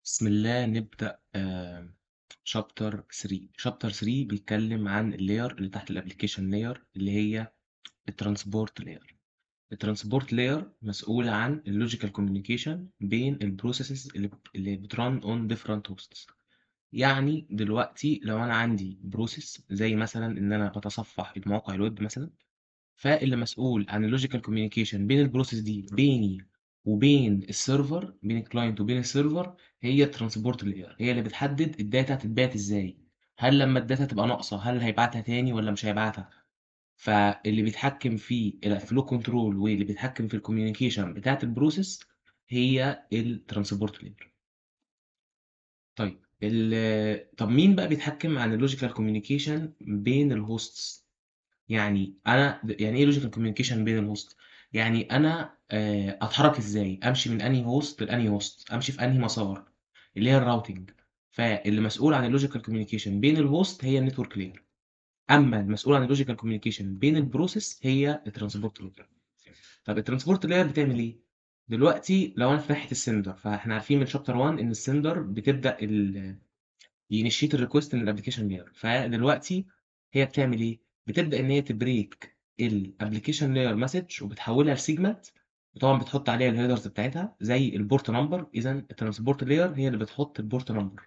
بسم الله نبدأ آآ chapter 3 chapter 3 بيتكلم عن الlayer اللي تحت الapplication layer اللي هي الtransport layer الtransport layer مسؤولة عن الlogical communication بين الprocesses اللي ب اللي بتrun on different hosts يعني دلوقتي لو أنا عندي process زي مثلًا إن أنا باتصفح المواقع الweb مثلًا، فاللي مسؤول عن الlogical communication بين الprocess دي بيني وبين الserver بين الclient وبين الserver هي الtransport layer هي اللي بتحدد الdata هتتبعت إزاي، هل لمّا الdata تبقى ناقصة هل هيبعتها تاني والّا مش هيبعتها؟ فاللي بيتحكم في الflow control واللي بيتحكم في الcommunication بتاعة الprocess هي الtransport layer. طيب ال طب مين بقى بيتحكم عن الlogical communication بين الhosts؟ يعني أنا د يعني إيه logical communication بين الhost؟ يعني أنا آآ أتحرك إزاي، أمشي من أنهي host لأنهي host، أمشي في أنهي مسار، اللي هي الrouting فاللي مسؤول عن الlogical communication بين الhost هي الnetwork layer أمّا المسؤول عن الlogical communication بين الprocess هي الtransport layer. طب الtransport layer بتعمل إيه؟ دلوقتي لو أنا في ناحية الsender فإحنا عارفين من chapter 1 إن الsender بتبدأ ال يinitiate الrequest من الapplication layer فدلوقتي هي بتعمل إيه؟ بتبدأ إن هي تbreak الapplication layer message وبتحولها لsegment وطبعًا بتحط عليها الheaders بتاعتها زي الport number إذًا الtransport layer هي اللي بتحط الport number.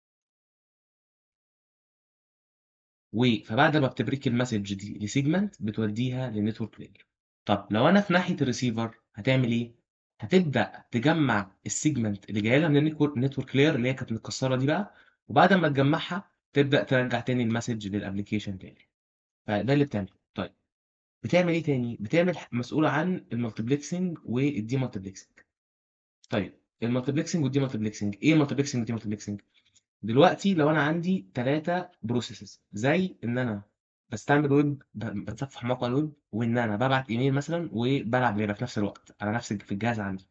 و فبعد ما بتbreak الmessage دي لsegment بتوديها للnetwork layer. طب لو أنا في ناحية الreceiver هتعمل إيه؟ هتبدأ تجمّع الsegment اللي جاية لها من النيكور network layer اللي هي كانت متكسرة دي بقى وبعد أمّا تجمّعها تبدأ ترجّع تاني الmessage للapplication تاني. فده اللي بتعمله. طيب بتعمل إيه تاني؟ بتعمل ح مسؤولة عن الmultiplexing والdemultiplexing. طيب الmultiplexing والdemultiplexing إيه الmultiplexing والdemultiplexing؟ دلوقتي لو أنا عندي 3 processes زي إن أنا باستعمل web ب باتصفح موقع الweb وإن أنا بابعت إيميل مثلًا وبالعب لعبة في نفس الوقت على نفس في الجهاز عندي.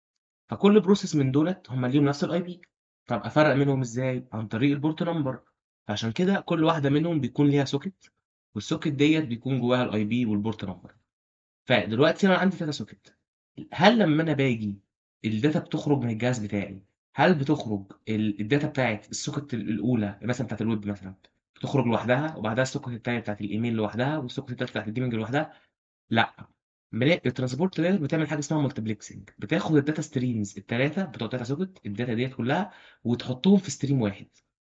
فكل process من دُولة هم ليهم نفس الIP طب أفرّق منهم إزاي؟ عن طريق الport number فعشان كده كل واحدة منهم بيكون ليها socket والsocket ديّة بيكون جواها الIP والport number. فدلوقتي أنا عندي 3 socket هل لمّا أنا باجي الdata بتخرج من الجهاز بتاعي، هل بتخرج ال الdata بتاعة الsocket ال الأولى مثلًا بتاعة الweb مثلًا بتخرج لوحدها وبعدها الsocket التانية بتاعة الإيميل لوحدها والsocket التالتة بتاعة الgaming لوحدها؟ لأ. بنلاقي الtransport layer بتعمل حاجة اسمها multiplexing بتاخد الdata streams ال3 بتوع الdata socket الdata ديّة كلها وتحطهم في stream واحد.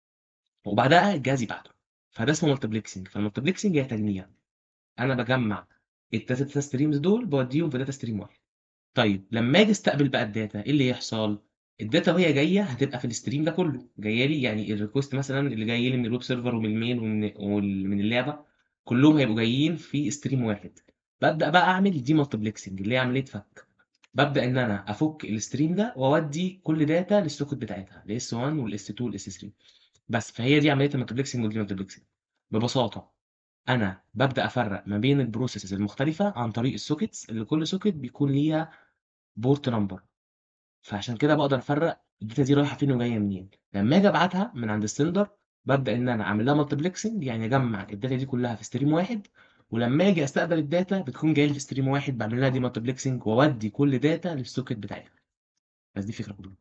وبعدها الجهاز يبعته. فده اسمه multiplexing فالmultiplexing هي تجميع. أنا باجمّع ال3 data streams دول باودّيهم في data stream واحد. طيب لمّا آجي أستقبل بقى الdata إيه اللي يحصل؟ الdata وهي جاية هتبقى في الstream ده كله، جاية لي يعني الrequest مثلًا اللي جاي لي من الweb server ومن الmail ومن وال من اللعبة كلّهم هيبقوا جايين في stream واحد. بابدأ بقى أعمل demultiplexing اللي هي عملية فَك. بابدأ إن أنا أفُك الstream ده وأودّي كل data للsocket بتاعتها الS1 والS2 والS3 بس. فهي دي عملية الmultiplexing والdemultiplexing. ببساطة أنا بابدأ أفرّق ما بين الprocesses المختلفة عن طريق الsockets اللي كل socket بيكون ليها port number. فعشان كده باقدر أفرّق الdata دي رايحة فين وجاية منين. لمّا آجي أبعتها من عند الsender بابدأ إن أنا أعمل لها multiplexing يعني أجمّع الdata دي كلها في stream واحد ولمّا آجي أستقبل الdata بتكون جاية لي في stream واحد باعمل لها demultiplexing وأودّي كل data للsocket بتاعتها. بس دي الفكرة كلها.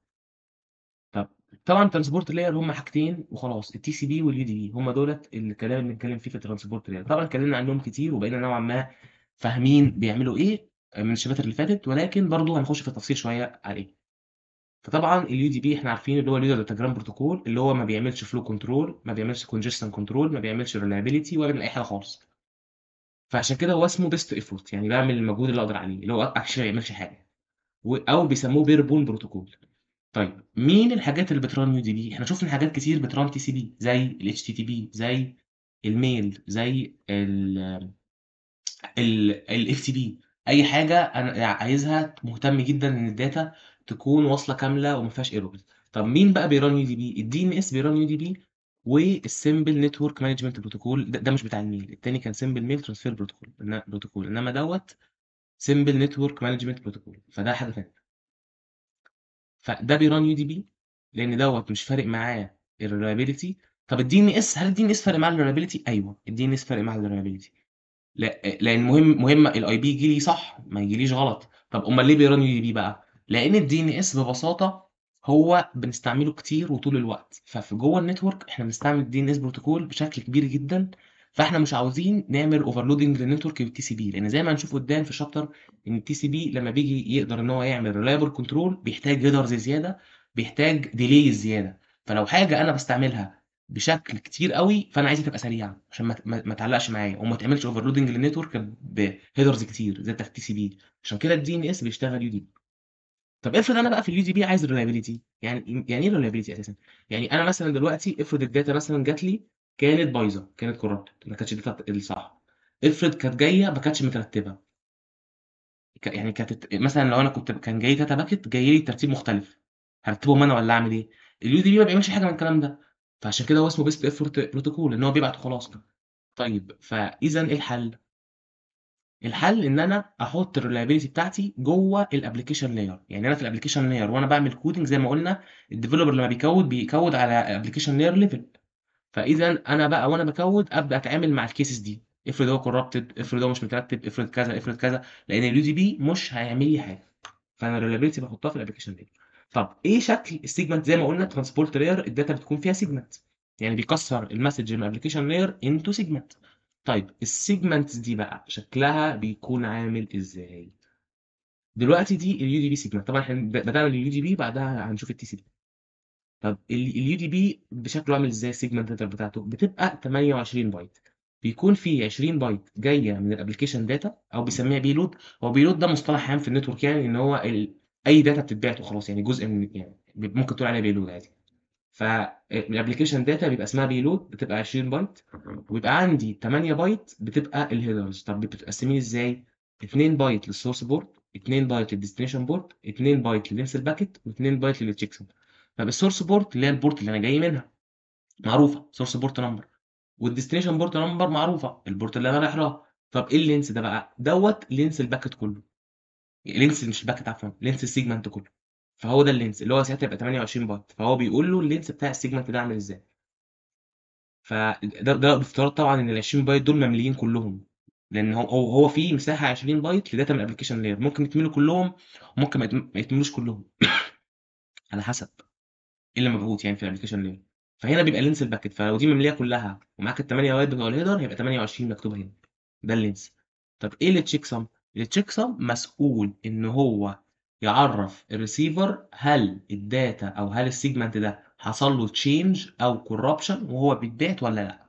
طب طبعًا transport layer هم حاجتين وخلاص الTCP والUDP هم دُولة الكلام اللي بنتكلم فيه في الtransport layer. طبعًا اتكلمنا عنهم كتير وبقينا نوعًا ما فاهمين بيعملوا إيه من الشباتر اللي فاتت ولكن برضه هنخش في التفصيل شوية عليه. فطبعًا الUDP إحنا عارفين اللي هو الuser datagram protocol اللي هو ما بيعملش flow control ما بيعملش congestion control ما بيعملش reliability ولا بيعمل أي حاجة خالص. فعشان كده هو اسمه best effort يعني باعمل المجهود اللي أقدر عليه اللي هو actually ما بيعملش حاجة. و أو بيسموه bare bone protocol. طيب مين الحاجات اللي بتrun UDP؟ إحنا شُفنا حاجات كتير بتrun TCP زي الHTTP زي الmail زي ال ال الFTP أي حاجة أنا عايزها مهتم جدًا إن الdata تكون واصلة كاملة وما فيهاش errors. طب مين بقى بيrun UDP؟ الDNS بيrun UDP والsimple network management protocol ده ده مش بتاع الmail التاني كان simple mail transfer protocol إن protocol إنما دوّة simple network management protocol فده حاجة تانية. فده بيrun UDP لإن دوّة مش فارق معاه الreliability طب الDNS هل الDNS فارق معاه الreliability؟ أيوه الDNS فارق معاه الreliability. ل لإن مهم مهم الIP ييجي لي صح ما ييجيليش غلط. طب أُمّال ليه بيrun UDP بقى؟ لإن الDNS ببساطة هو بنستعمله كتير وطول الوقت ففي جوه النتورك احنا بنستعمل الدي ان اس بروتوكول بشكل كبير جدا فاحنا مش عاوزين نعمل اوفرلودنج للنتورك بالتي سي بي لان زي ما هنشوف قدام في الشابتر ان التي سي بي لما بيجي يقدر ان هو يعمل ريلايبل كنترول بيحتاج هيدرز زياده بيحتاج ديلي زياده فلو حاجه انا بستعملها بشكل كتير قوي فانا عايزها تبقى سريعه عشان ما ما ما تعلقش معايا وما تعملش اوفرلودنج للنتورك بهيدرز كتير زي بتاعت التي سي بي عشان كده الدي ان اس بيشتغل يو دي طب افرض انا بقى في اليو دي بي عايز الريلايبيليتي يعني يعني ايه الريلايبيليتي اساسا يعني انا مثلا دلوقتي افرض الداتا مثلا جات لي كانت بايظه كانت كوربت ما كانتش الداتا الصح افرض كانت جايه ما كانتش مترتبه ك- يعني كانت مثلا لو انا كنت كان جاي داتا باكت جاي لي ترتيب مختلف هرتبهم انا ولا اعمل ايه اليو دي بي ما بيعملش حاجه من الكلام ده فعشان كده هو اسمه بيست افورت بروتوكول ان هو بيبعت وخلاص طيب فاذا ايه الحل الحل ان انا احط الريلايبيليتي بتاعتي جوه الابلكيشن لاير يعني انا في الابلكيشن لاير وانا بعمل كودنج زي ما قلنا الديفلوبر لما بيكود بيكود على ابلكيشن لاير ليفل فاذا انا بقى وانا بكود ابدا اتعامل مع الكيسز دي افرض هو كوربتد افرض هو مش مترتب افرض كذا افرض كذا لان اليو دي بي مش هيعمل لي حاجه فانا الريلايبيليتي بحطها في الابلكيشن لاير طب ايه شكل السيجمنت زي ما قلنا ترانسبورت لاير الداتا بتكون فيها سيجمنت يعني بيكسر المسج من الابلكيشن لاير انتو سيجمنت طيب السيجمنتس دي بقى شكلها بيكون عامل ازاي دلوقتي دي اليو دي بي سيجمنت طبعا احنا بدانا اليو دي بي بعدها هنشوف التي سي بي طب اليو دي بي بشكله عامل ازاي السيجمنت داتا بتاعته بتبقى 28 بايت بيكون في 20 بايت جايه من الابلكيشن داتا او بيسميها بيلود هو بيلود ده مصطلح عام في النتورك يعني ان هو ال... اي داتا بتتبعت وخلاص يعني جزء من يعني ممكن تقول عليها بيلود عادي فالابلكيشن داتا بيبقى اسمها بيلود بتبقى 20 بايت ويبقى عندي 8 بايت بتبقى الهيدرز طب بتتقسمين ازاي 2 بايت للسورس بورد 2 بايت للديستنيشن بورد 2 بايت للنفس الباكت و2 بايت للتشيكسون طب السورس بورد اللي هي البورت اللي انا جاي منها معروفه سورس بورت نمبر والديستنيشن بورت نمبر معروفه البورت اللي انا رايح لها طب ايه اللينس ده بقى دوت لينس الباكت كله لينس مش الباكت عفوا لينس السيجمنت كله فهو ده اللينس اللي هو ساعتها يبقى 28 بايت فهو بيقول له اللينس بتاع السيجمنت ده عامل ازاي فده ده بافتراض طبعا ان ال 20 بايت دول ممليين كلهم لان هو هو هو في مساحه 20 بايت لداتا من الابلكيشن لاير ممكن يتملوا كلهم وممكن ما يتم- ما يتملوش كلهم على حسب ايه اللي مبعوث يعني في الابلكيشن لاير فهنا بيبقى لينس الباكت فلو دي ممليه كلها ومعاك ال 8 بايت بتوع الهيدر هيبقى 28 مكتوبه هنا ده اللينس طب ايه التشيك سم التشيك سم مسؤول ان هو يعرف الريسيفر هل الداتا او هل السيجمنت ده حصل له تشينج او كوربشن وهو بيتبعت ولا لا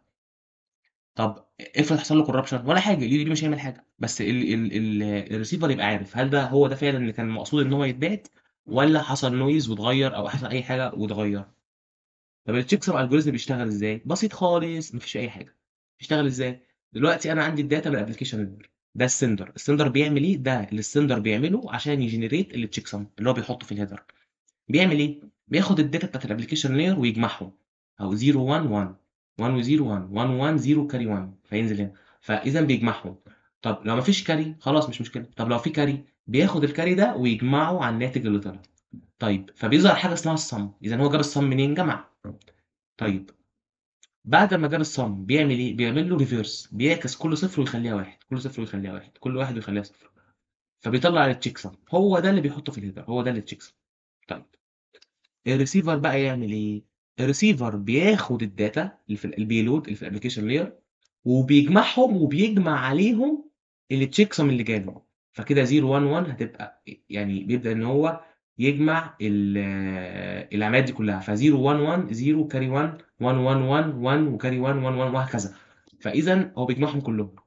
طب افرض حصل له كوربشن ولا حاجه اليو دي بي مش هيعمل حاجه بس ال ال ال الريسيفر يبقى عارف هل ده هو ده فعلا اللي كان مقصود ان هو يتبعت ولا حصل نويز واتغير او حصل اي حاجه واتغير طب التشيك سم الجوريزم بيشتغل ازاي بسيط خالص مفيش اي حاجه بيشتغل ازاي دلوقتي انا عندي الداتا من الابلكيشن ده السندر السندر بيعمل ايه ده اللي السندر بيعمله عشان يجنريت التشيك سم اللي هو بيحطه في الهيدر بيعمل ايه بياخد الداتا بتاعت الابلكيشن لاير ويجمعهم او 0 1 1 1 و 0 1 1 1 0 كاري 1 فينزل هنا فاذا بيجمعهم طب لو مفيش كاري خلاص مش مشكله طب لو في كاري بياخد الكاري ده ويجمعه على الناتج اللي طلع طيب فبيظهر حاجه اسمها الصم اذا هو جاب الصم منين جمع طيب بعد ما جاب الصم بيعمل ايه بيعمل له ريفيرس بيعكس كل صفر ويخليها واحد كل صفر ويخليها واحد كل واحد ويخليها صفر فبيطلع التشيك سم هو ده اللي بيحطه في الهيدر هو ده التشيك سم طيب الريسيفر بقى يعمل ايه الريسيفر بياخد الداتا اللي في البيلود اللي في الابلكيشن لاير وبيجمعهم وبيجمع عليهم التشيك سم اللي جاله فكده 0 1 1 هتبقى يعني بيبدا ان هو يجمع ال- العمليات دي كلها ف 0 1 1 0 كاري 1 1 1 1 1 وكاري 1 1 1 وهكذا فاذا هو بيجمعهم كلهم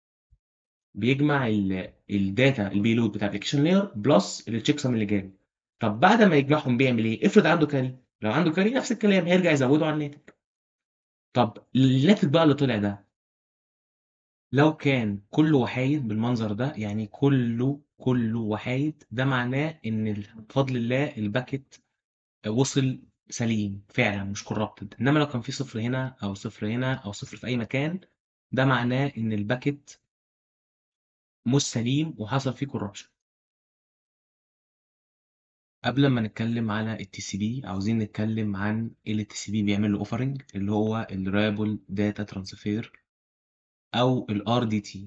بيجمع ال- الداتا البيلود بتاع الابلكيشن لاير بلس التشيك سم اللي جاله طب بعد ما يجمعهم بيعمل ايه افرض عنده كاري لو عنده كاري نفس الكلام هيرجع يزوده على الناتج طب الناتج بقى اللي طلع ده لو كان كله وحايد بالمنظر ده يعني كله كله وحايد ده معناه ان بفضل الله الباكت وصل سليم فعلا مش كورابتد انما لو كان في صفر هنا او صفر هنا او صفر في اي مكان ده معناه ان الباكت مش سليم وحصل فيه كوربشن قبل ما نتكلم على التي سي بي عاوزين نتكلم عن ايه اللي التي سي بي بيعمل له اوفرنج اللي هو الريلابل داتا ترانسفير او الار دي تي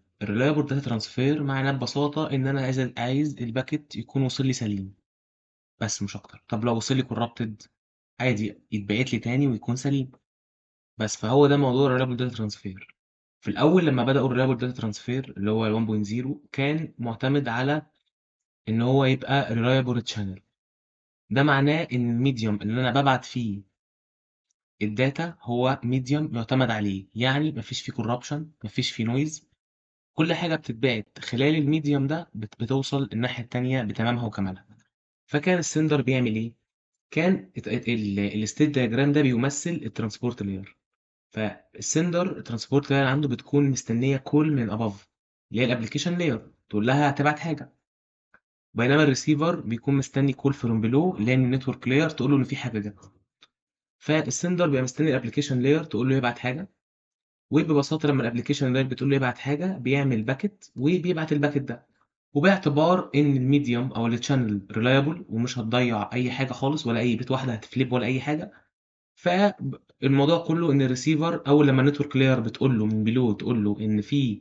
الريلابل داتا ترانسفير معناه ببساطه ان انا عايز عايز الباكت يكون وصل لي سليم بس مش أكتر. طب لو وصل لي corrupted عادي يتبعت لي تاني ويكون سليم. بس فهو ده موضوع الreliable data transfer. في الأول لمّا بدأوا الreliable data transfer اللي هو ال1.0 كان مُعتمد على إن هو يبقى reliable channel. ده معناه إن الmedium اللي أنا بابعت فيه الdata هو medium يُعتمد عليه، يعني ما فيش فيه corruption ما فيش فيه noise كل حاجة بتتبعت خلال الmedium ده بت بتوصل الناحية التانية بتمامها وكمالها. فكان الsender بيعمل إيه، كان ات ات ال الstate diagram ده بيمثل الtransport layer. فالsender الtransport layer عنده بتكون مستنية call من above اللي هي الapplication layer تقول لها تبعت حاجة. بينما الreceiver بيكون مستني call from below اللي هي من الnetwork layer تقول له إن في حاجة جات. فالsender بيبقى مستني الapplication layer تقول له يبعت حاجة، وببساطة لمّا الapplication layer بتقول له يبعت حاجة بيعمل باكت وبيبعت الباكت ده. وباعتبار إن الmedium أو الchannel reliable ومش هتضيّع أي حاجة خالص ولا أي بت واحدة هتفليب ولا أي حاجة، فب الموضوع كله إن الreceiver أول لمّا الnetwork layer بتقول له من below تقول له إن في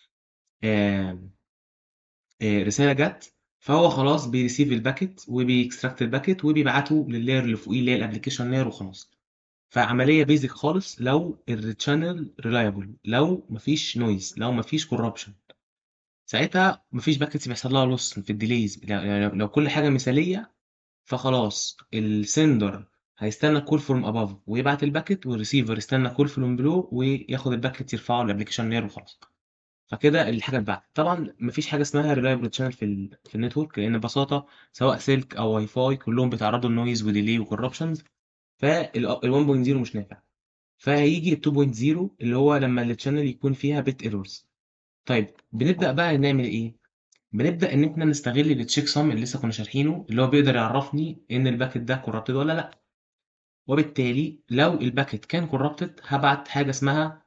آمم آآ رسالة جات، فهو خلاص بيreceive الباكت وبيextract الباكت وبيبعته للlayer اللي فوقيه اللي هي الapplication layer وخلاص. فعملية basic خالص لو الchannel reliable لو ما فيش noise لو ما فيش corruption. ساعتها ما فيش باكيتس بيحصل لها loss في الdelays ل لو كل حاجة مثالية فخلاص الsender هيستنى call from above ويبعت الباكت والreceiver يستنى call from below وياخد الباكت يرفعه للapplication layer وخلاص. فكده الحاجة اتبعتت. طبعًا ما فيش حاجة اسمها reliable channel في ال في الnetwork لإن ببساطة سواء سلك أو WiFi كلّهم بيتعرضوا لnoise وdelay وcorruptions فال ال1.0 مش نافع. فهييجي ال2.0 اللي هو لمّا الchannel يكون فيها bit errors. طيب بنبدأ بقى نعمل إيه، بنبدأ إن إحنا نستغل الchecksum اللي لسه كنا شارحينه اللي هو بيقدر يعرّفني إن الباكت ده corrupted والّا لأ. وبالتالي لو الباكت كان corrupted هابعت حاجة اسمها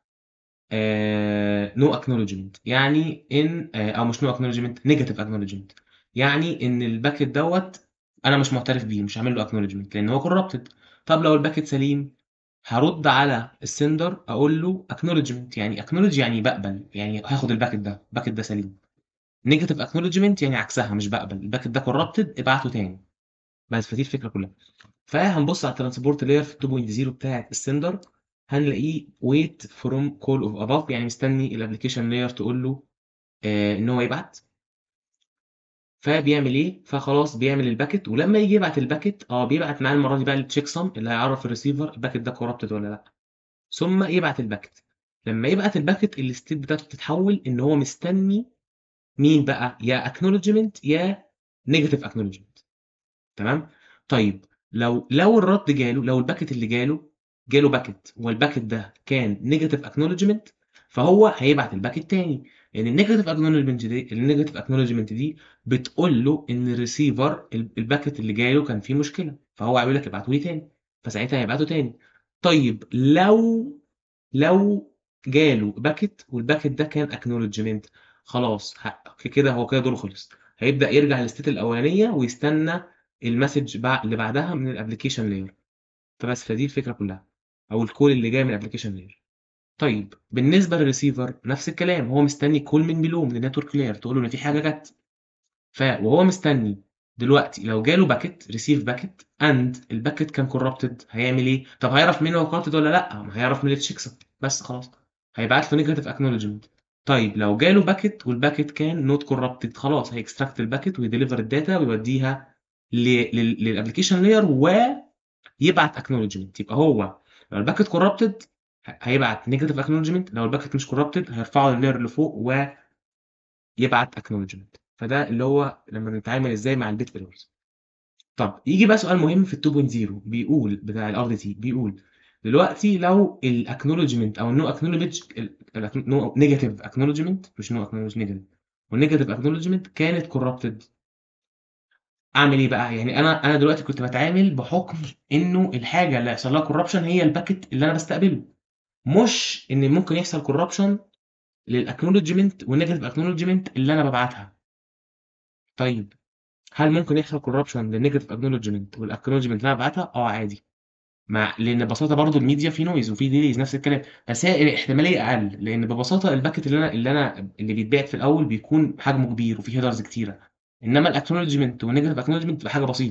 آآ no acknowledgement يعني إن آآ أو مش no acknowledgement negative acknowledgement يعني إن الباكت دوّة أنا مش مُعترف بيه مش هاعمل له acknowledgement لإن هو corrupted. طب لو الباكت سليم هارُد على الsender أقول له acknowledgement يعني acknowledge يعني باقبل يعني هاخد الباكت ده، الباكت ده سليم. negative acknowledgement يعني عكسها مش باقبل الباكت ده corrupted ابعته تاني. بس فدي الفكرة كلّها. فهنبُص على الtransport layer في ال2.0 بتاعة الsender هنلاقيه wait from call of above يعني مستني الapplication layer تقول له آآ إن هو يبعت. فبيعمل إيه، فخلاص بيعمل الباكت ولمّا ييجي يبعت الباكت آه بيبعت معاه المرّة دي بقى الchecksum اللي هيعرّف الreceiver الباكت ده corrupted والّا لأ. ثم يبعت الباكت. لمّا يبعت الباكت الstate بتاعته بتتحوّل إن هو مستني مين بقى، يا acknowledgement يا negative acknowledgement تمام. طيب لو لو الرَد جاله لو الباكت اللي جاله جاله باكت والباكت ده كان negative acknowledgement فهو هيبعت الباكت تاني، لإن الnegative acknowledgement دي الnegative acknowledgement دي بتقول له إن الreceiver ال الباكت اللي جاي له كان فيه مشكلة، فهو هيقول لك ابعته لي تاني، فساعتها هيبعته تاني. طيب لو لو جاله باكت والباكت ده كان acknowledgement خلاص ه كده هو كده دوره خلص. هيبدأ يرجع للstate الأولانية ويستنى الmessage بع اللي بعدها من الapplication layer. فبس فدي الفكرة كلّها أو الcall اللي جاي من الapplication layer. طيب بالنسبة للreceiver نفس الكلام هو مستني call من below من الnetwork layer تقول له إن في حاجة جات. ف وهو مستني دلوقتي لو جاله باكت receive باكت and الباكت كان corrupted هيعمل إيه، طب هيعرف منين هو corrupted والّا لأ، ما هيعرف من الchecksum بس خلاص. هيبعت له negative acknowledgement. طيب لو جاله باكت والباكت كان not corrupted خلاص هيextract الباكت ويdeliver الdata ويودّيها ل لل للapplication layer ويبعت acknowledgement يبقى هو لو الباكت corrupted ه هيبعت negative acknowledgement لو الباكت مش corrupted هيرفعه للlayer اللي فوق ويبعت acknowledgement. فده اللي هو لمّا بنتعامل إزاي مع الbit errors. طب ييجي بقى سؤال مهم في ال2.0 بيقول بتاع الRDT بيقول دلوقتي لو الacknowledgement أو الno acknowledge ال الack no negative acknowledgement مش no acknowledge negative والnegative acknowledgement كانت corrupted. أعمل إيه بقى، يعني أنا أنا دلوقتي كنت باتعامل بحُكم إنه الحاجة اللي هيحصل لها corruption هي الباكت اللي أنا باستقبله، مش إن ممكن يحصل corruption للacknowledgement والnegative acknowledgement اللي أنا بابعتها. طيب هل ممكن يحصل corruption للnegative acknowledgement والacknowledgement اللي أنا بابعتها؟ آه عادي. مع لإن ببساطة برضه الmedia فيه noise وفيه delays نفس الكلام، بس هي الاحتمالية أقل، لإن ببساطة الباكت اللي أنا اللي أنا اللي بيتبعت في الأول بيكون حجمه كبير وفيه headers كتيرة، إنما الacknowledgement والnegative acknowledgement بتبقى حاجة بسيطة،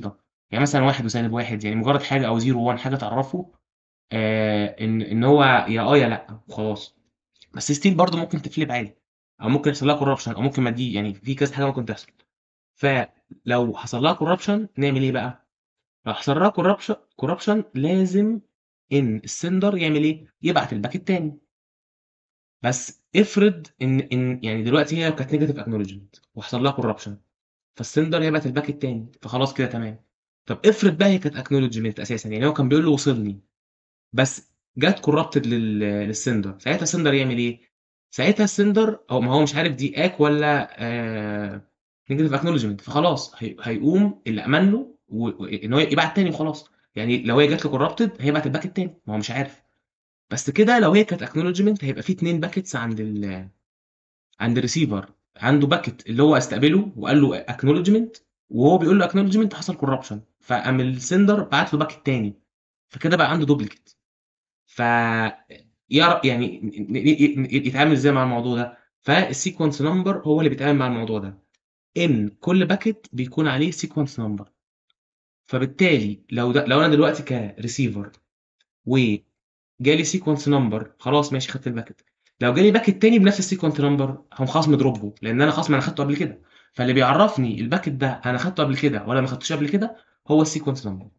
يعني مثلا واحد وسالب واحد يعني مجرد حاجه او 0 و1 حاجه تعرفه آه ان ان هو يا اه يا لا وخلاص بس ستيل برضه ممكن تفليب عادي او ممكن يحصل لها كوربشن او ممكن ما دي يعني في كذا حاجه ممكن تحصل فلو حصل لها كوربشن نعمل ايه بقى لو حصل لها كوربشن كوربشن لازم ان السندر يعمل ايه يبعت الباك التاني بس افرض ان ان يعني دلوقتي هي كانت نيجاتيف اكنولجمنت وحصل لها كوربشن فالسندر يبعت الباك التاني فخلاص كده تمام طب افرض بقى هي كانت اكنولجمنت اساسا يعني هو كان بيقول له وصلني بس جت كوربتد للسندر ساعتها السندر يعمل ايه ساعتها السندر او ما هو مش عارف دي اك ولا نيجاتيف اكنولجمنت فخلاص هي- هيقوم اللي امن له و- و- ان هو يبعت تاني وخلاص يعني لو هي جات له كوربتد هيبعت الباك التاني ما هو مش عارف بس كده لو هي كانت اكنولجمنت هيبقى في اتنين باكيتس عند ال عند الريسيفر عنده باكيت اللي هو استقبله وقال له اكنولجمنت وهو بيقول له اكنولجمنت حصل كوربشن فقام السندر بعت له باكيت تاني فكده بقى عنده دوبليكيت ف يعرف يعني ن- ن- ن- يتعامل ازاي مع الموضوع ده فالسيكونس نمبر هو اللي بيتعامل مع الموضوع ده ان كل باكيت بيكون عليه سيكونس نمبر فبالتالي لو ده لو انا دلوقتي كريسيفر وجالي سيكونس نمبر خلاص ماشي خدت الباكيت لو جالي باكيت تاني بنفس السيكونس نمبر هقوم خلاص مضربه لان انا خلاص ما انا خدته قبل كده فاللي بيعرفني الباكيت ده انا خدته قبل كده ولا ما خدتوش قبل كده هو السيكونس نمبر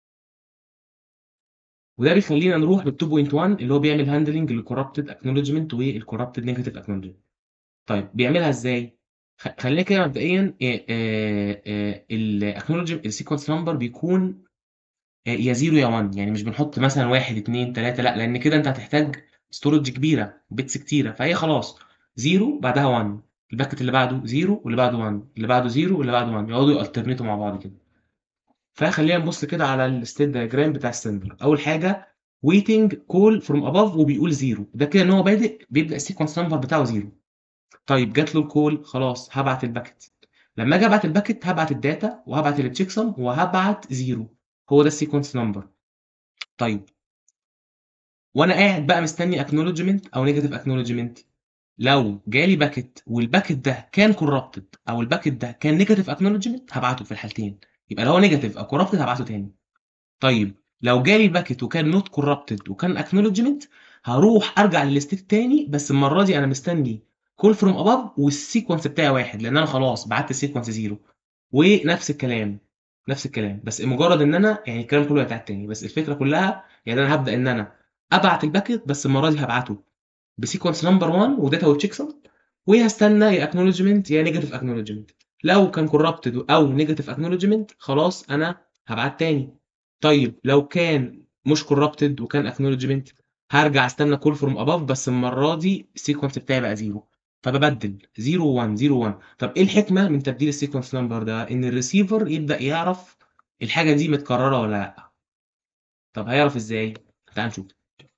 وده بيخلينا نروح بال 2.1 اللي هو بيعمل هاندلنج للكوربتد اكنولجمنت والكوربتد نيجاتيف اكنولجمنت طيب بيعملها ازاي خ- خلينا كده مبدئيا الاكنولجمنت السيكونس نمبر بيكون آه، يا 0 يا 1 يعني مش بنحط مثلا 1 2 3 لا لان كده انت هتحتاج ستورج كبيره بيتس كتيره فهي خلاص 0 بعدها 1 الباكت اللي بعده 0 واللي بعده 1 اللي بعده 0 واللي بعده 1 يقعدوا يالترنيتوا مع بعض كده فخلينا نبص كده على الستيت دايجرام بتاع السندر اول حاجه waiting call from above وبيقول 0 ده كده ان هو بادئ بيبدا السيكونس نمبر بتاعه 0 طيب جات له الكول خلاص هبعت الباكت لما اجي ابعت الباكت هبعت الداتا وهبعت التشيك سم وهبعت 0 هو ده السيكونس نمبر طيب وانا قاعد بقى مستني اكنولجمنت او نيجاتيف اكنولجمنت لو جالي باكت والباكت ده كان كوربتد او الباكت ده كان نيجاتيف اكنولجمنت هبعته في الحالتين يبقى لو هو نيجاتيف او كوربتد هبعته تاني طيب لو جالي باكت وكان نوت كوربتد وكان اكنولجمنت هروح ارجع للستيت تاني بس المره دي انا مستني كول فروم اباف والسيكونس بتاعي واحد لان انا خلاص بعت السيكونس زيرو ونفس الكلام نفس الكلام بس مجرد ان انا يعني الكلام كله هيتعاد تاني بس الفكره كلها يعني انا هبدا ان انا ابعت الباكت بس المره دي هبعته بسيكونس نمبر 1 وداتا وتشيك سم وهستنى يا اكنولجمنت يا نيجاتيف اكنولجمنت لو كان كوربتد او نيجاتيف اكنولجمنت خلاص انا هبعت تاني طيب لو كان مش كوربتد وكان اكنولجمنت هرجع استنى كول فروم اباف بس المره دي السيكونس بتاعي بقى زيرو فببدل 0 1 0 1 طب ايه الحكمه من تبديل السيكونس نمبر ده ان الريسيفر يبدا يعرف الحاجه دي متكرره ولا لا طب هيعرف ازاي تعال نشوف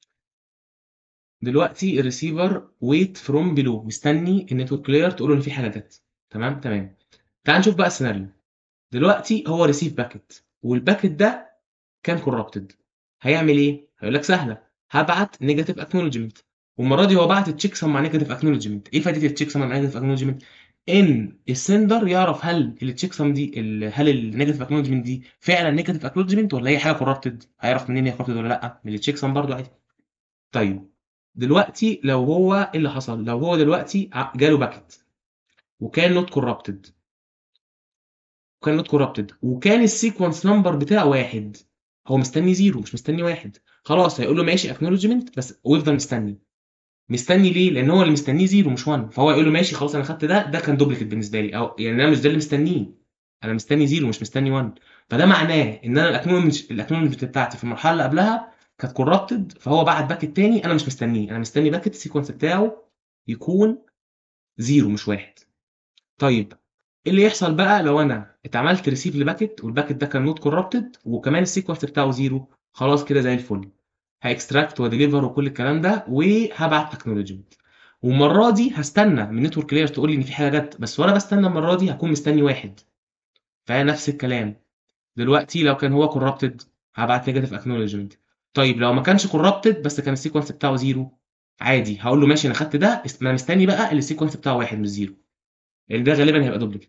دلوقتي الريسيفر ويت فروم بلو مستني النتورك لاير تقول له ان في حاجه جت تمام تمام تعال نشوف بقى السيناريو دلوقتي هو ريسيف باكت والباكت ده كان كوربتد هيعمل ايه هيقول لك سهله هبعت نيجاتيف اكنولجمنت والمره دي هو بعت التشيك سم مع نيجاتيف اكنولجمنت ايه فائده التشيك سم مع نيجاتيف اكنولجمنت ان السندر يعرف هل التشيك سم دي ال- هل النيجاتيف اكنولجمنت دي فعلا نيجاتيف اكنولجمنت ولا هي حاجه كوربتد هيعرف منين هي كوربتد ولا لا من التشيك سم برضه عادي طيب دلوقتي لو هو ايه اللي حصل لو هو دلوقتي ع- جاله باكت وكان نوت كوربتد وكان نوت كوربتد وكان السيكونس نمبر بتاعه واحد هو مستني زيرو مش مستني واحد خلاص هيقول له ماشي اكنولجمنت بس ويفضل مستني مستني ليه لان هو اللي مستنيه زيرو مش 1 فهو يقول له ماشي خلاص انا خدت ده ده كان دوبليكت بالنسبه لي او يعني انا مش ده اللي مستنيه انا مستني زيرو مش مستني 1 فده معناه ان انا الاكنولجمنت الاكنولجمنت بتاعتي في المرحله اللي قبلها كانت كوربتد فهو بعت باكت تاني انا مش مستنيه انا مستني باكت السيكونس بتاعه يكون زيرو مش واحد طيب ايه اللي يحصل بقى لو انا اتعملت ريسيف لباكت والباكت ده كان نوت كوربتد وكمان السيكونس بتاعه زيرو خلاص كده زي الفل هاكستراكت وديليفر وكل الكلام ده وهبعت اكنولجمنت والمره دي هستنى من نتورك لاير تقول لي ان في حاجه جت بس وانا بستنى المره دي هكون مستني واحد فنفس الكلام دلوقتي لو كان هو كوربتد هبعت نيجاتيف اكنولجمنت طيب لو ما كانش كوربتد بس كان السيكونس بتاعه زيرو عادي هقول له ماشي انا خدت ده انا مستني بقى اللي السيكونس بتاعه واحد مش زيرو لان ده غالبا هيبقى دوبليكت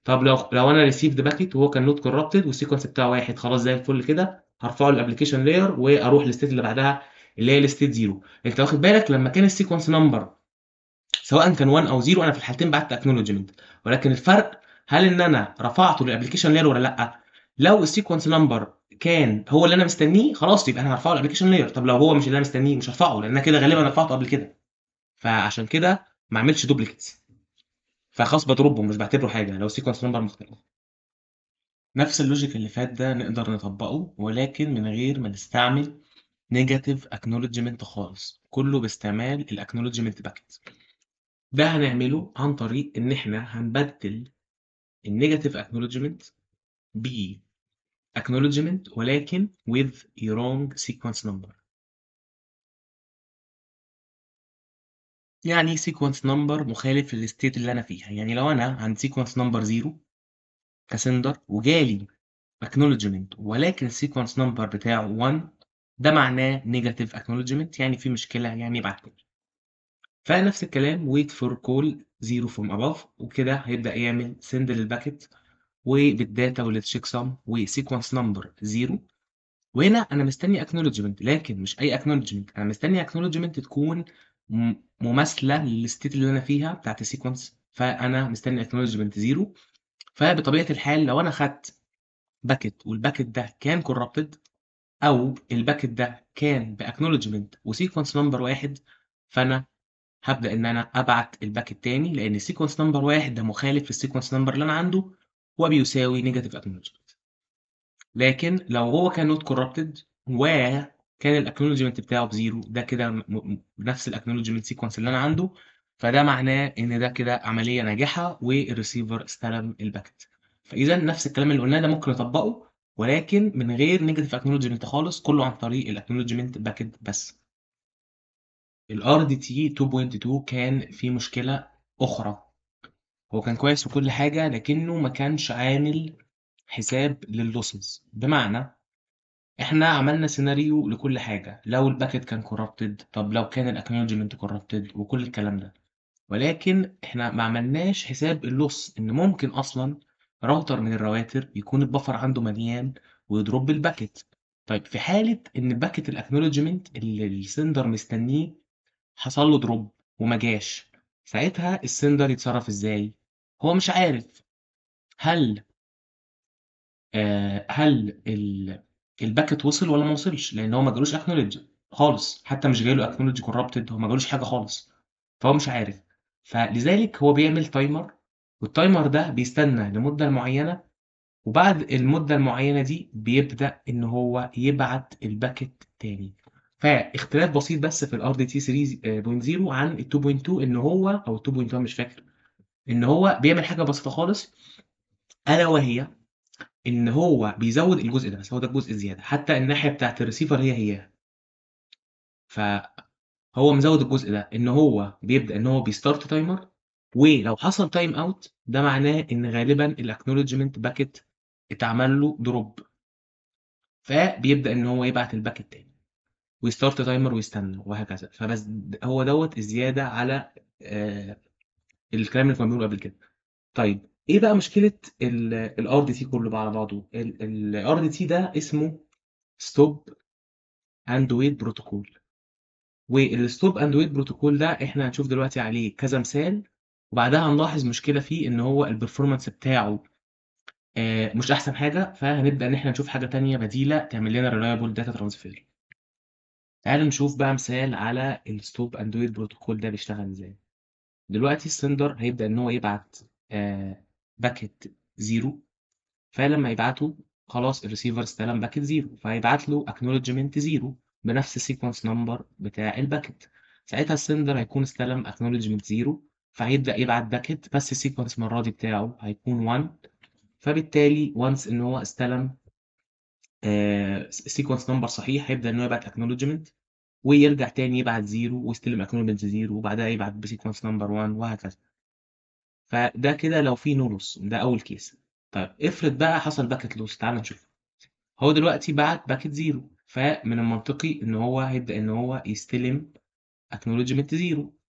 طب لو لو انا ريسيفد باكيت وهو كان نوت كوربتد والسيكونس بتاعه واحد خلاص زي الفل كده هرفعه للابلكيشن لاير واروح للستيت اللي بعدها اللي هي الستيت زيرو انت واخد بالك لما كان السيكونس نمبر سواء كان 1 او 0 انا في الحالتين بعت اكنولجمنت ولكن الفرق هل ان انا رفعته للابلكيشن لاير ولا لا لو السيكونس نمبر كان هو اللي انا مستنيه خلاص يبقى انا هرفعه للابلكيشن لاير طب لو هو مش اللي انا مستنيه مش هرفعه لان انا كده غالبا رفعته قبل كده فعشان كده ما اعملش دوبليكيتس فخلاص بضربه مش بعتبره حاجه لو سيكونس نمبر مختلف نفس اللوجيك اللي فات ده نقدر نطبقه ولكن من غير ما نستعمل نيجاتيف اكنولجمنت خالص كله باستعمال الاكنولجمنت باكيت ده هنعمله عن طريق ان احنا هنبدل النيجاتيف اكنولجمنت ب acknowledgement ولكن with a wrong sequence number يعني sequence number مخالف للستيت اللي انا فيها يعني لو انا عند sequence number 0 كسندر وجالي acknowledgement ولكن sequence number بتاعه 1 ده معناه negative acknowledgement يعني في مشكلة يعني ابعت لي فنفس الكلام wait for call 0 from above وكده هيبدأ يعمل send للباكت وبالداتا والتشيك سم وسيكونس نمبر 0 وهنا انا مستني اكنولجمنت لكن مش اي اكنولجمنت انا مستني اكنولجمنت تكون مماثله للستيت اللي انا فيها بتاعت السيكونس فانا مستني اكنولجمنت 0 فبطبيعه الحال لو انا خدت باكت والباكت ده كان كوربتد او الباكت ده كان باكنولجمنت وسيكونس نمبر واحد فانا هبدا ان انا ابعت الباكت تاني لان السيكونس نمبر واحد ده مخالف للسيكونس نمبر اللي انا عنده وبيساوي نيجاتيف اكنولجمنت لكن لو هو كان نوت كوربتد وكان الاكنولجمنت بتاعه بزيرو ده كده بنفس الاكنولجمنت سيكونس اللي انا عنده فده معناه ان ده كده عمليه ناجحه والريسيفر استلم الباكت فاذا نفس الكلام اللي قلناه ده ممكن نطبقه ولكن من غير نيجاتيف اكنولجمنت خالص كله عن طريق الاكنولجمنت باكت بس الار دي تي 2.2 كان في مشكله اخرى هو كان كويس وكل حاجة لكنه ما كانش عامل حساب لللوسز بمعنى احنا عملنا سيناريو لكل حاجة لو الباكت كان كوربتد طب لو كان الاكنولجمنت كوربتد وكل الكلام ده ولكن احنا ما عملناش حساب اللوس ان ممكن اصلا راوتر من الرواتر يكون البفر عنده مليان ويضرب الباكت طيب في حالة ان الباكت الاكنولجمنت اللي السندر مستنيه حصل له دروب وما جاش ساعتها السندر يتصرف ازاي هو مش عارف هل آه هل ال الباكت وصل ولا ما وصلش لان هو ما جالوش اكنولج خالص حتى مش جايله اكنولج كوربتد هو ما جالوش حاجه خالص فهو مش عارف فلذلك هو بيعمل تايمر والتايمر ده بيستنى لمده معينه وبعد المده المعينه دي بيبدا ان هو يبعت الباكت تاني فاختلاف بسيط بس في الار دي تي 3.0 عن ال 2.2 ان هو او 2.1 مش فاكر ان هو بيعمل حاجه بسيطه خالص الا وهي ان هو بيزود الجزء ده بس هو ده الجزء الزياده حتى الناحيه بتاعت الريسيفر هي هي فهو مزود الجزء ده ان هو بيبدا ان هو بيستارت تايمر ولو حصل تايم اوت ده معناه ان غالبا الاكنولجمنت باكت اتعمل له دروب فبيبدا ان هو يبعت الباكت تاني ويستارت تايمر ويستنى وهكذا فبس هو دوت الزياده على آه الكلام اللي كنا بنقوله قبل كده طيب ايه بقى مشكله الار دي تي كله بقى على بعضه الار دي تي ده اسمه ستوب اند ويت بروتوكول والستوب اند ويت بروتوكول ده احنا هنشوف دلوقتي عليه كذا مثال وبعدها هنلاحظ مشكله فيه ان هو البرفورمانس بتاعه آه مش احسن حاجه فهنبدا ان احنا نشوف حاجه تانية بديله تعمل لنا ريلايبل داتا ترانسفير تعالوا نشوف بقى مثال على الستوب اند ويت بروتوكول ده بيشتغل ازاي دلوقتي السندر هيبدا ان هو يبعت آه باكت زيرو فلما يبعته خلاص الريسيفر استلم باكت زيرو فهيبعت له اكنولجمنت زيرو بنفس السيكونس نمبر بتاع الباكت ساعتها السندر هيكون استلم اكنولجمنت زيرو فهيبدا يبعت باكت بس السيكونس المره دي بتاعه هيكون 1 فبالتالي وانس ان هو استلم سيكونس نمبر صحيح هيبدا ان هو يبعت اكنولجمنت ويرجع تاني يبعت زيرو ويستلم اكنولجمنت زيرو وبعدها يبعت بسيكونس نمبر 1 وهكذا فده كده لو في نو لوس ده اول كيس طيب افرض بقى حصل باكت لوس تعال نشوف هو دلوقتي بعت باكت زيرو فمن المنطقي ان هو هيبدا ان هو يستلم اكنولجمنت زيرو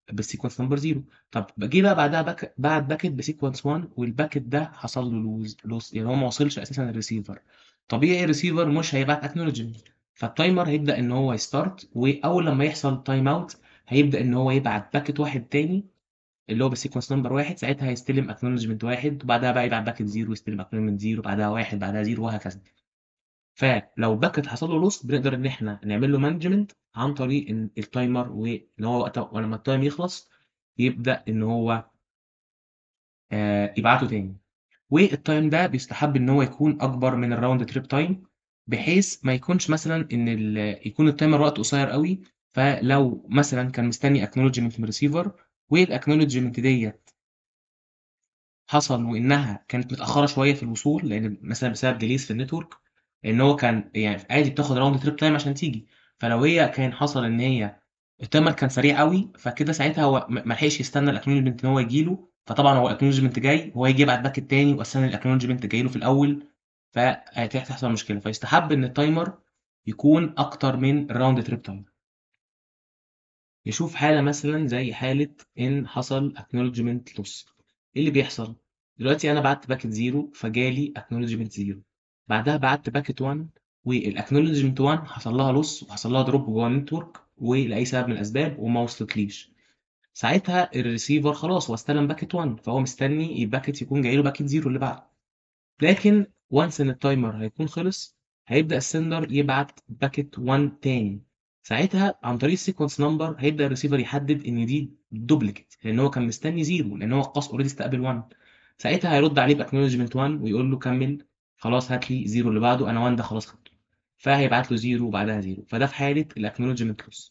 بالsequence number 0 طب جه بقى بعدها باك بعت باكيت بsequence 1 والباكيت ده حصل له لوز لوس يعني هو ما وصلش أساسًا للreceiver طبيعي الreceiver مش هيبعت acknowledgement فالتايمر هيبدأ إن هو يstart وأول لمّا يحصل time out هيبدأ إن هو يبعت باكيت واحد تاني اللي هو بالsequence number 1 ساعتها هيستلم acknowledgement 1 وبعدها بقى يبعت باكيت 0 ويستلم acknowledgement 0 بعدها 1 بعدها 0 وهكذا. فلو باكيت حصل له loss بنقدر إن إحنا نعمل له management عن طريق إن التايمر وإن هو وقت ولمّا الtime يخلص يبدأ إن هو آآ يبعته تاني. والtime ده بيستحب إن هو يكون أكبر من الround trip time بحيث ما يكونش مثلًا إن ال يكون التايمر وقته قصير أوي، فلو مثلًا كان مستني acknowledgement من الreceiver والacknowledgement ديّة حصل وإنها كانت متأخرة شوية في الوصول لإن مثلًا بسبب delays في الnetwork لإن هو كان يعني عادي بتاخد round trip time عشان تيجي، فلو هي كان حصل إن هي التايمر كان سريع أوي فكده ساعتها هو ما ما لحقش يستنى الacknowledgement إن هو ييجي له، فطبعًا هو الacknowledgement جاي وهو هييجي يبعت باكيت تاني وأساسًا الacknowledgement جاي له في الأول فهت هتحصل مشكلة، فيستحب إن التايمر يكون أكتر من الround trip time. نشوف حالة مثلًا زي حالة إن حصل acknowledgement loss إيه اللي بيحصل؟ دلوقتي أنا بعتّ باكيت 0 فجالي acknowledgement 0 بعدها بعتّ باكيت 1 والacknowledgement 1 حصل لها loss وحصل لها drop جوّه الnetwork ولأي سبب من الأسباب وما وصلتليش. ساعتها الreceiver خلاص هو استلم باكيت 1 فهو مستني الباكيت يكون جاي له باكيت 0 اللي بعده. لكن once إن التايمر هيكون خلص هيبدأ الsender يبعت باكيت 1 تاني. ساعتها عن طريق الsequence number هيبدأ الreceiver يحدد إن دي duplicate لإن هو كان مستني 0 لإن هو القاص already استقبل 1 ساعتها هيرد عليه بacknowledgement 1 ويقول له كمّل خلاص هات لي 0 اللي بعده أنا 1 ده خلاص خدته. فهيبعت له 0 وبعدها 0 فده في حالة الacknowledgement loss.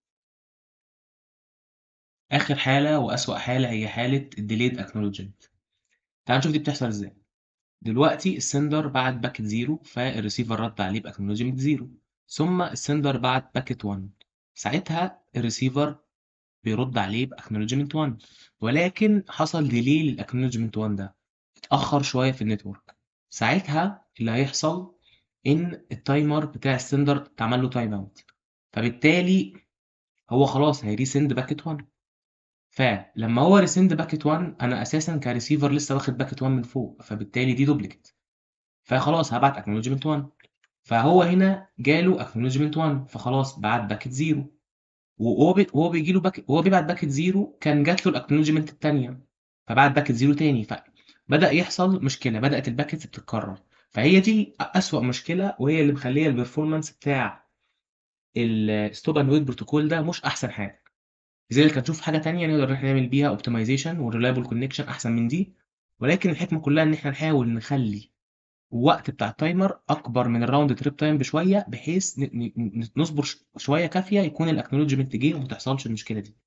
آخر حالة وأسوأ حالة هي حالة الdelayed acknowledgement. تعالَ نشوف دي بتحصل إزاي. دلوقتي الsender بعت باكيت 0 فالreceiver رد عليه بacknowledgement 0 ثم الsender بعت باكيت 1 ساعتها الreceiver بيرد عليه بacknowledgement 1 ولكن حصل delay للacknowledgement 1 ده اتأخر شوية في الnetwork ساعتها اللي هيحصل إن التايمر بتاع الsender اتعمل له time out فبالتالي هو خلاص هيresend باكيت 1 فلمّا هو resend باكيت 1 أنا أساسًا كreceiver لسه واخد باكيت 1 من فوق فبالتالي دي duplicate فخلاص هابعت acknowledgement 1 فهو هنا جاله acknowledgement 1 فخلاص بعت باكيت 0 وهو ب وهو بييجي له باك وهو بيبعت باكيت 0 كان جات له الacknowledgement التانية فبعت باكيت 0 تاني فبدأ يحصل مشكلة بدأت الباكيتس بتتكرر فهي دي أ أسوأ مشكلة وهي اللي مخلية الperformance بتاع الstop and wait protocol ده مش أحسن حاجة. لذلك هنشوف حاجة تانية نقدر إن إحنا نعمل بيها optimization وreliable connection أحسن من دي ولكن الحكمة كلها إن إحنا نحاول نخلي الوقت بتاع التايمر أكبر من الround trip time بشوية بحيث ن ن ن نصبر ش شوية كافية يكون الacknowledgement جه وما تحصلش المشكلة دي.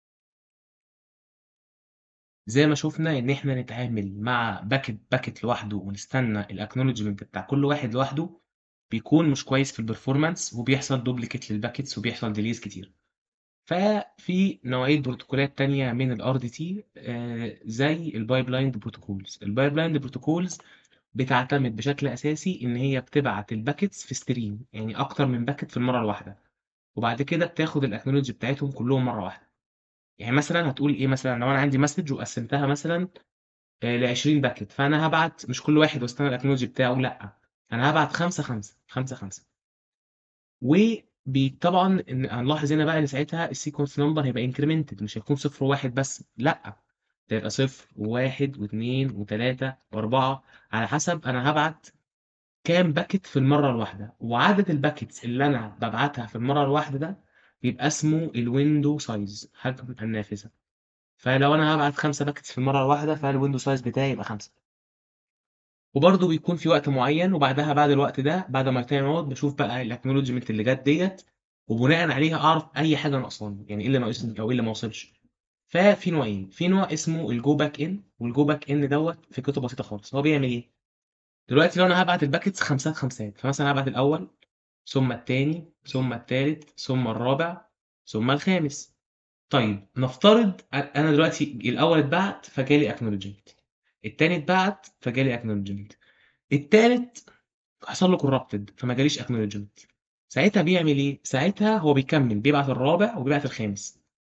زي ما شُفنا إن إحنا نتعامل مع باكيت باكيت لوحده ونستنى الacknowledgement بتاع كل واحد لوحده بيكون مش كويس في الperformance وبيحصل duplicate للباكيتس وبيحصل delays كتير. ففي نوعية بروتوكولات تانية من الRDT آآ زي الpipelined protocols الpipelined protocols بتعتمد بشكل أساسي إن هي بتبعت الباكيتس في stream يعني أكتر من باكيت في المرّة الواحدة وبعد كده بتاخد الacknowledge بتاعتهم كلّهم مرّة واحدة. يعني مثلًا هتقول إيه مثلًا لو أنا عندي message وقسّمتها مثلًا آآ ل20 باكيت فأنا هابعت مش كل واحد واستنى الacknowledge بتاعه لأ، أنا هابعت 5، 5، 5، 5. وبي طبعًا إن هنلاحظ هنا بقى إن ساعتها الsequence number هيبقى incremented مش هيكون 0 و1 بس لأ، ده هيبقى 0 و1 و2 و3 و4 على حسب أنا هابعت كام باكيت في المرّة الواحدة وعدد الباكيتس اللي أنا بابعتها في المرّة الواحدة ده بيبقى اسمه الwindow size حجم النافذة. فلو أنا هابعت 5 باكيتس في المرّة الواحدة فالwindow size بتاعي يبقى 5. وبرضه بيكون في وقت معيّن وبعدها بعد الوقت ده بعد ما الtime out باشوف بقى الacknowledgement اللي جات ديّة وبناءً عليها أعرف أي حاجة ناقصاني يعني إيه اللي ناقصني أو إيه اللي ما وصلش. ففي نوعين في نوع اسمه الgo back in والgo back in دوّة فكرته بسيطة خالص هو بيعمل إيه؟ دلوقتي لو أنا هابعت الباكيتس خمسات، خمسات فمثلًا هابعت الأول ثم التاني ثم التالت ثم الرابع ثم الخامس. طيب نفترض أ أنا دلوقتي الأول اتبعت فجالي acknowledgement التاني اتبعت فجالي acknowledgement التالت حصل له corrupted فما جاليش acknowledgement ساعتها بيعمل إيه؟ ساعتها هو بيكمّل بيبعت الرابع وبيبعت الخامس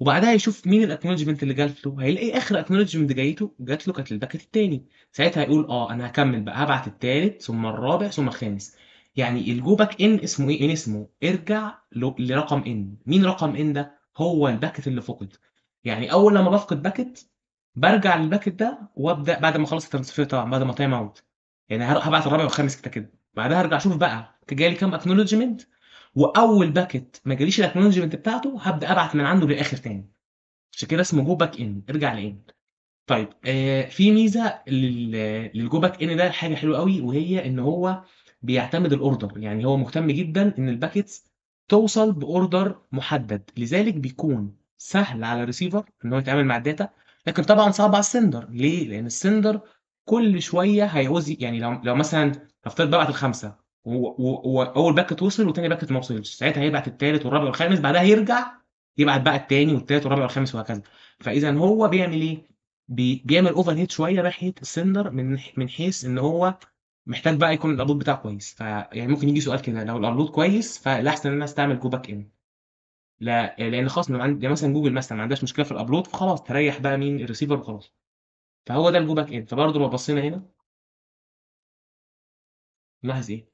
وبعدها يشوف مين الاكنولجمنت اللي جات له هيلاقي اخر اكنولجمنت جايته جات له كانت الباكت التاني ساعتها هيقول اه انا هكمل بقى هبعت التالت ثم الرابع ثم الخامس يعني الجو باك ان اسمه ايه؟ ان اسمه ارجع ل- لرقم ان مين رقم ان ده؟ هو الباكت اللي فقد يعني اول لما بفقد باكت برجع للباكت ده وابدا بعد ما اخلص الترانسفير طبعا بعد ما تايم اوت يعني هر- هبعت الرابع والخامس كده كده بعدها ارجع اشوف بقى جالي كام اكنولجمنت واول باكت ما جاليش الاكنولجمنت بتاعته هبدا ابعت من عنده للاخر تاني عشان كده اسمه جو باك ان ارجع لان طيب آه في ميزه لل- للجو باك ان ده حاجه حلوه قوي وهي ان هو بيعتمد الاوردر يعني هو مهتم جدا ان الباكتس توصل باوردر محدد لذلك بيكون سهل على الريسيفر ان هو يتعامل مع الداتا لكن طبعا صعب على السندر ليه لان السندر كل شويه هيعوز يعني لو لو مثلا نفترض ببعت الخمسه و- و- واول باكت وصل وتاني باكت ما وصلش ساعتها هيبعت التالت والرابع والخامس بعدها يرجع يبعت بقى التاني والتالت والرابع والخامس وهكذا فاذا هو بيعمل ايه بي بيعمل اوفر هيت شويه ناحيه السندر من من حيث ان هو محتاج بقى يكون الابلود بتاعه كويس فيعني ممكن يجي سؤال كده لو الابلود كويس فالاحسن ان انا استعمل جو باك ان لا لان خلاص لو عندي مثلا جوجل مثلا ما عندهاش مشكله في الابلود فخلاص تريح بقى مين الريسيفر وخلاص فهو ده الجو باك ان فبرضه لو بصينا هنا نلاحظ ايه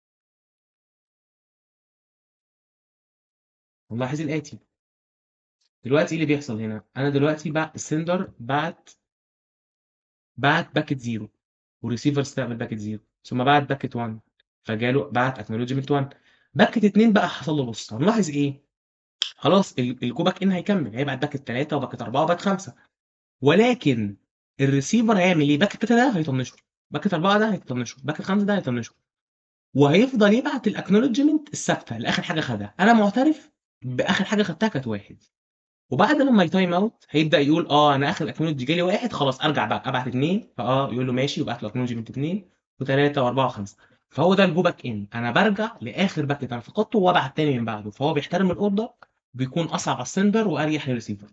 نلاحظ الاتي دلوقتي ايه اللي بيحصل هنا انا دلوقتي بعت السندر بعت بعت باكت زيرو والريسيفر استقبل باكت زيرو ثم بعت باكت 1 فجاله بعت اكنولجمنت 1 باكت 2 بقى حصل له بص هنلاحظ ايه خلاص ال- الجو باك ان هيكمل هيبعت باكت 3 وباكت 4 وباكت 5 ولكن الريسيفر هيعمل ايه باكت 3 ده هيطنشه باكت 4 ده هيطنشه باكت 5 ده هيطنشه وهيفضل يبعت الاكنولجمنت الثابته لاخر حاجه خدها انا معترف باخر حاجه خدتها كانت واحد وبعد لما يتايم اوت هيبدا يقول اه انا اخر اكنولوجي جالي واحد خلاص ارجع بقى ابعت اثنين فاه يقول له ماشي وبعت له اكنولوجمنت اثنين وثلاثه واربعه وخمسه فهو ده الجو باك ان انا برجع لاخر باكت انا فقدته وابعت تاني من بعده فهو بيحترم الاوردر بيكون اصعب على السندر واريح للريسيفر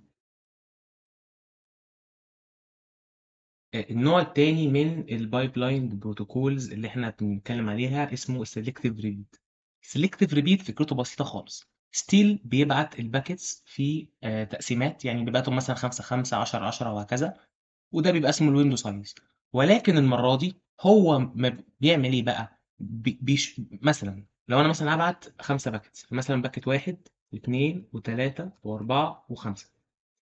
النوع التاني من البايب لاين بروتوكولز اللي احنا بنتكلم عليها اسمه السلكتيف ريبيت السلكتيف ريبيت فكرته بسيطه خالص ستيل بيبعت الباكتس في آه، تقسيمات يعني بيبعتهم مثلا 5 5 10 10 وهكذا وده بيبقى اسمه الويندو سايز ولكن المره دي هو ما بيعمل ايه بقى بي بيش مثلا لو انا مثلا هبعت خمسه باكتس مثلا باكت واحد واثنين وثلاثه واربعه وخمسه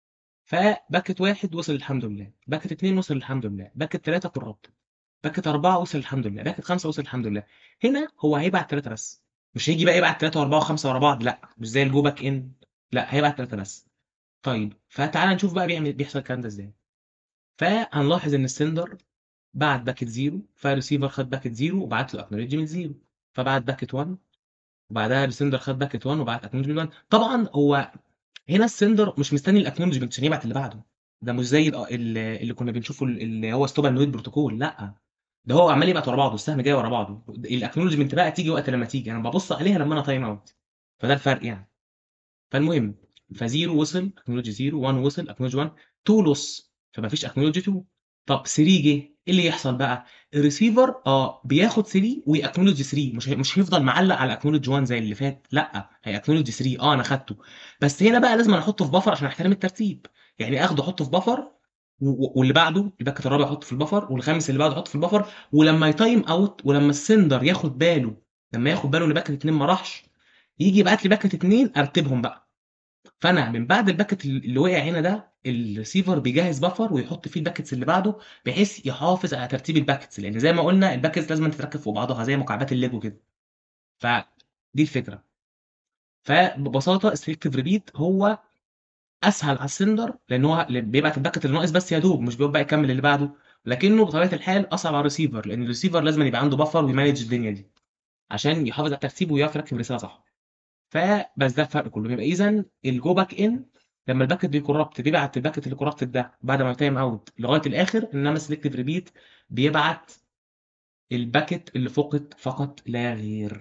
فباكت واحد وصل الحمد لله باكت اتنين وصل الحمد لله باكت تلاته قربت باكت اربعه وصل الحمد لله باكت خمسه وصل الحمد لله هنا هو هيبعت تلاته بس مش هيجي بقى يبعت تلاته واربعه وخمسه ورا بعض لا مش زي الجو باك ان لا هيبعت تلاته بس طيب فتعالى نشوف بقى بيعمل بيحصل الكلام ده ازاي فهنلاحظ ان السندر بعت باكت زيرو فالريسيفر خد باكت زيرو وبعت له اكنولجمنت زيرو فبعت باكت 1 وبعدها السندر خد باكت 1 وبعت اكنولجمنت 1 طبعا هو هنا السندر مش مستني الاكنولجمنت عشان يبعت اللي بعده ده مش زي ال- ال- اللي كنا بنشوفه اللي هو ستوب اند ويت بروتوكول لا ده هو عمال يبعت ورا بعضه السهم جاي ورا بعضه الاكنولجمنت بقى تيجي وقت لما تيجي انا ببص عليها لما انا تايم اوت فده الفرق يعني فالمهم فزيرو وصل اكنولوجي 0 1 وصل اكنولوجي 1 2 لوس فما فيش اكنولوجي 2 طب 3 جه ايه اللي يحصل بقى الريسيفر اه بياخد 3 ويأكنولوجي 3 مش هي- مش هيفضل معلق على اكنولوجي 1 زي اللي فات لا هي اكنولوجي 3 اه انا خدته بس هنا بقى لازم احطه في بفر عشان احترم الترتيب يعني اخده احطه في بفر و- و- واللي بعده الباكت الرابع احطه في البفر والخامس اللي بعده احطه في البفر ولما يتايم اوت ولما السندر ياخد باله لما ياخد باله ان باكت 2 ما راحش يجي يبعت لي باكت 2 ارتبهم بقى فانا من بعد الباكت اللي وقع هنا ده الريسيفر بيجهز بفر ويحط فيه الباكتس اللي بعده بحيث يحافظ على ترتيب الباكتس لان زي ما قلنا الباكتس لازم تتركب فوق بعضها زي مكعبات الليجو كده فدي الفكره فببساطه السلكتيف ريبيت هو اسهل على السندر لان هو بيبعت الباكت اللي ناقص بس يا دوب مش بيبقى يكمل اللي بعده لكنه بطبيعه الحال اصعب على الريسيفر لان الريسيفر لازم يبقى عنده بفر ويمانج الدنيا دي عشان يحافظ على الترتيب ويعرف يركب الرساله صح فبس ده الفرق كله يبقى اذا الجو باك ان لما الباكت بيكوربت بيبعت الباكت اللي كوربتد ده بعد ما يتايم اوت لغايه الاخر انما السلكتيف ريبيت بيبعت الباكت اللي فقد فقط لا غير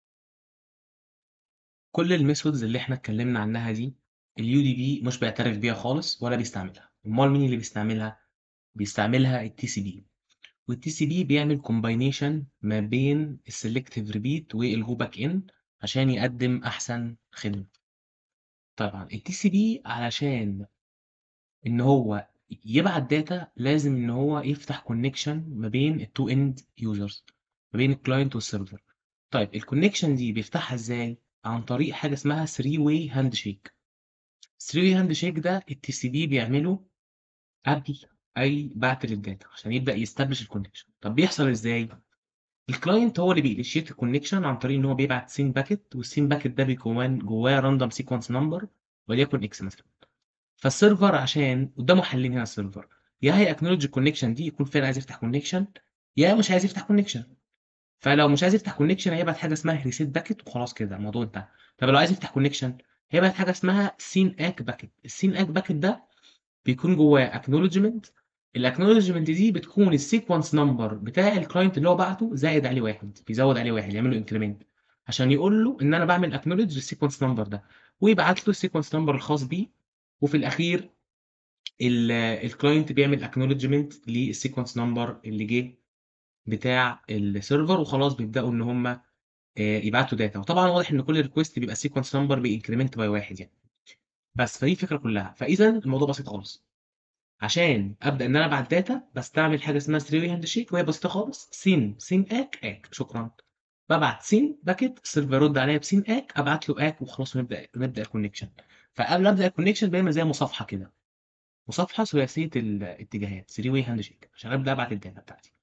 كل الميثودز اللي احنا اتكلمنا عنها دي اليو دي بي مش بيعترف بيها خالص ولا بيستعملها امال مين اللي بيستعملها بيستعملها التي سي بي والتي سي بي بيعمل كومباينيشن ما بين السلكتيف ريبيت والجو باك ان عشان يقدم احسن خدمه طبعًا الTCP علشان إن هو يبعت data لازم إن هو يفتح connection ما بين الtwo end users ما بين الclient والserver. طيب الconnection دي بيفتحها إزاي؟ عن طريق حاجة اسمها three way handshake. three way handshake ده الTCP بيعمله قبل أي بعت للdata عشان يبدأ يestablish الconnection. طب بيحصل إزاي؟ الclient هو اللي بيinitiate الconnection عن طريق إن هو بيبعت SYN packet والSYN packet ده بيكون جواه random sequence number وليكن X مثلًا. فالserver عشان قدامه حلين هنا الserver يا هيacknowledge الconnection دي يكون فعلًا عايز يفتح connection يا مش عايز يفتح connection. فلو مش عايز يفتح connection هيبعت حاجة اسمها reset packet وخلاص كده الموضوع انتهى. طب لو عايز يفتح connection هيبعت حاجة اسمها SYN-ACK packet. الSYN-ACK packet ده بيكون جواه acknowledgement الacknowledgement دي بتكون الsequence number بتاع الclient اللي هو بعته زائد عليه 1 بيزود عليه 1 يعمل له increment عشان يقول له إن أنا باعمل acknowledge للsequence number ده ويبعت له الsequence number الخاص بيه وفي الأخير ال الclient بيعمل acknowledgement للsequence number اللي جه بتاع الserver وخلاص بيبدأوا إن هم آآ يبعتوا data وطبعًا واضح إن كل request بيبقى الsequence number بincrement by 1 يعني. بس فدي الفكرة كلها. فإذا الموضوع بسيط خالص. عشان أبدأ إن أنا أبعت data باستعمل حاجة اسمها three way handshake وهي بسيطة خالص SYN SYN-ACK ACK شكرًا. بابعت SYN packet الserver يرد عليّا بSYN-ACK أبعت له ACK وخلاص ونبدأ نبدأ الconnection. فقبل ما أبدأ الconnection بيعمل زي مصافحة كده. مصافحة ثلاثية الاتجاهات three way handshake عشان أبدأ أبعت الdata بتاعتي.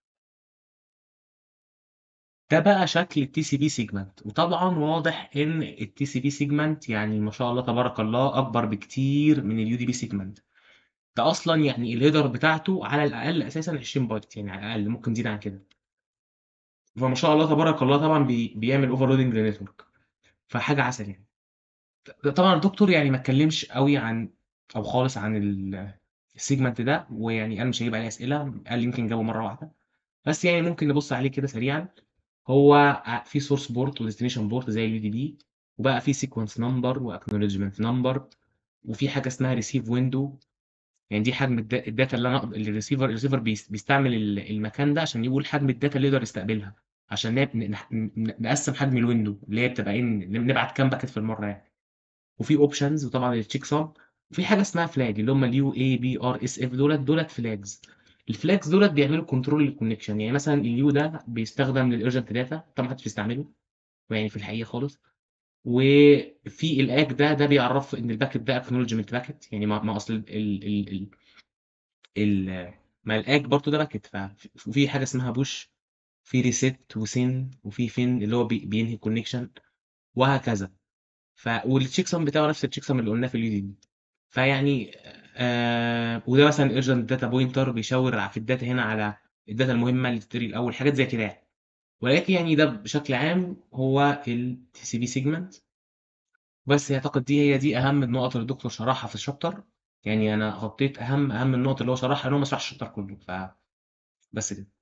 ده بقى شكل الTCP segment وطبعًا واضح إن الTCP segment يعني ما شاء الله تبارك الله أكبر بكتير من الUDP segment. ده أصلًا يعني الheader بتاعته على الأقل أساسًا 20 بايت يعني على الأقل ممكن يزيد عن كده. فما شاء الله تبارك الله طبعًا بي بيعمل overloading للnetwork فحاجة عسل يعني. ط طبعًا الدكتور يعني ما اتكلمش أوي عن أو خالص عن ال الsegment ده ويعني قال مش هيجيب عليه أسئلة، قال يمكن جابه مرة واحدة. بس يعني ممكن نبُص عليه كده سريعًا. هو ع في source port وdestination port زي الUDP وبقى في sequence number وacknowledgement number وفي حاجة اسمها receive window يعني دي حجم الد الdata اللي أنا أقد اللي الreceiver الreceiver بيس بيستعمل ال المكان ده عشان يقول حجم الdata اللي يقدر يستقبلها عشان نب نح ن نقسّم حجم الwindow اللي هي بتبقى إيه ن نبعت كام باكيت في المرة يعني. وفي options وطبعًا الchecksum وفي حاجة اسمها flag اللي هم الUABRSF دُولة دُولة flags الflags دُولة بيعملوا control للconnection يعني مثلًا الU ده بيستخدم للurgent data طبعًا ما حدش بيستعمله يعني في الحقيقة خالص. وفي الACK ده ده بيعرّف إن الpacket ده acknowledgement packet يعني ما ما أصل ال ال ال ال ما الACK برضه ده packet ف وفي حاجة اسمها push في reset وsend وفي fin اللي هو بي بينهي الconnection وهكذا. ف والchecksum بتاعه نفس الchecksum اللي قلناه في الUDP. فيعني آآ وده مثلًا urgent data pointer بيشاور ع في الdata هنا على الdata المهمة اللي تتقري الأول حاجات زي كده يعني. ولكن يعني ده بشكل عام هو الTCP segment. بس أعتقد دي هي دي أهم النقط اللي الدكتور شرحها في الchapter يعني أنا غطيت أهم أهم النقط اللي هو شرحها لأن هو ما شرحش الchapter كله ف بس كده.